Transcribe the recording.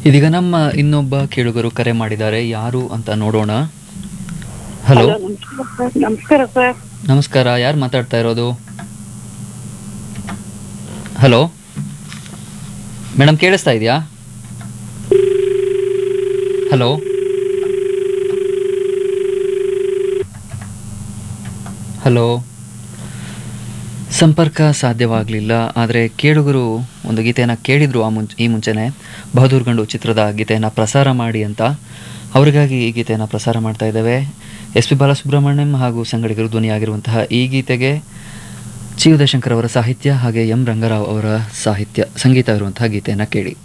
ಇದೀಗ ನಮ್ಮ ಇನ್ನೊಬ್ಬ ಕೇಳುಗರು ಕರೆ ಮಾಡಿದ್ದಾರೆ ಯಾರು ಅಂತ ನೋಡೋಣ ಹಲೋ ಹಲೋ ನಮಸ್ಕಾರ ಸರ್ ನಮಸ್ಕಾರ ಸರ್ ನಮಸ್ಕಾರ ಯಾರು ಮಾತಾಡ್ತಾ ಇರೋದು ಹಲೋ ಮೇಡಮ್ ಕೇಳಿಸ್ತಾ ಇದೆಯಾ ಹಲೋ ಹಲೋ ಸಂಪರ್ಕ ಸಾಧ್ಯವಾಗಲಿಲ್ಲ ಆದರೆ ಕೇಳುಗರು ಒಂದು ಗೀತೆಯನ್ನು ಕೇಳಿದರು ಆ ಮುಂಚೆ ಈ ಮುಂಚೆನೆ ಬಹದ್ದೂರ್ ಗಂಡು ಚಿತ್ರದ ಗೀತೆಯನ್ನು ಪ್ರಸಾರ ಮಾಡಿ ಅಂತ ಅವರಿಗಾಗಿ ಈ ಗೀತೆಯನ್ನು ಪ್ರಸಾರ ಮಾಡ್ತಾ ಇದ್ದೇವೆ ಎಸ್ ಪಿ ಬಾಲಸುಬ್ರಹ್ಮಣ್ಯಂ ಹಾಗೂ ಸಂಗಡಿಗರು ಧ್ವನಿಯಾಗಿರುವಂತಹ ಈ ಗೀತೆಗೆ ಚಿ ಉದಯಶಂಕರ್ ಅವರ ಸಾಹಿತ್ಯ ಹಾಗೆ ಎಂ ರಂಗರಾವ್ ಅವರ ಸಾಹಿತ್ಯ ಸಂಗೀತ ಇರುವಂತಹ ಗೀತೆಯನ್ನು ಕೇಳಿ